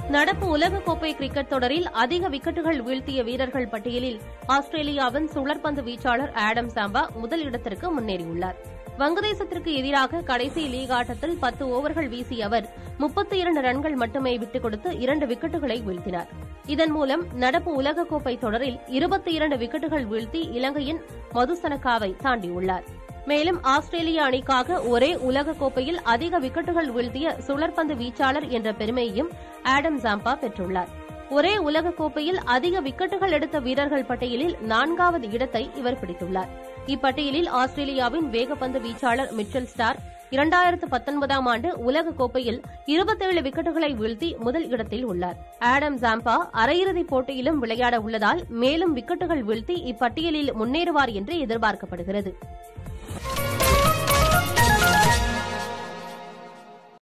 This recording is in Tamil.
நடப்பு உலகக்கோப்பை கிரிக்கெட் தொடரில் அதிக விக்கெட்டுகள் வீழ்த்திய வீரர்கள் பட்டியலில் ஆஸ்திரேலியாவின் சுழற்பந்து வீச்சாளர் ஆடம் சாம்பா முதல் இடத்திற்கு முன்னேறியுள்ளார் வங்கதேசத்திற்கு எதிராக கடைசி லீக் ஆட்டத்தில் பத்து ஓவர்கள் வீசிய அவர் முப்பத்தி இரண்டு ரன்கள் மட்டுமே விட்டுக் கொடுத்து இரண்டு விக்கெட்டுகளை வீழ்த்தினார் இதன் மூலம் நடப்பு உலகக்கோப்பை தொடரில் இருபத்தி இரண்டு விக்கெட்டுகள் வீழ்த்தி இலங்கையின் மதுசனக்காவை தாண்டியுள்ளார் மேலும் ஆஸ்திரேலிய அணிக்காக ஒரே உலகக்கோப்பையில் அதிக விக்கெட்டுகள் வீழ்த்திய சுழற்பந்து வீச்சாளர் என்ற பெருமையையும் ஆடம் ஜாம்பா பெற்றுள்ளார் ஒரே உலகக்கோப்பையில் அதிக விக்கெட்டுகள் எடுத்த வீரர்கள் பட்டியலில் நான்காவது இடத்தை இவர் பிடித்துள்ளார் இப்பட்டியலில் ஆஸ்திரேலியாவின் வேகப்பந்து வீச்சாளர் மிச்சல் ஸ்டார் இரண்டாயிரத்து பத்தொன்பதாம் ஆண்டு உலகக்கோப்பையில் இருபத்தேழு விக்கெட்டுகளை வீழ்த்தி முதல் இடத்தில் உள்ளார் ஆடம் ஜாம்பா அரையிறுதிப் போட்டியிலும் விளையாட உள்ளதால் மேலும் விக்கெட்டுகள் வீழ்த்தி இப்பட்டியலில் முன்னேறுவார் என்று எதிர்பார்க்கப்படுகிறது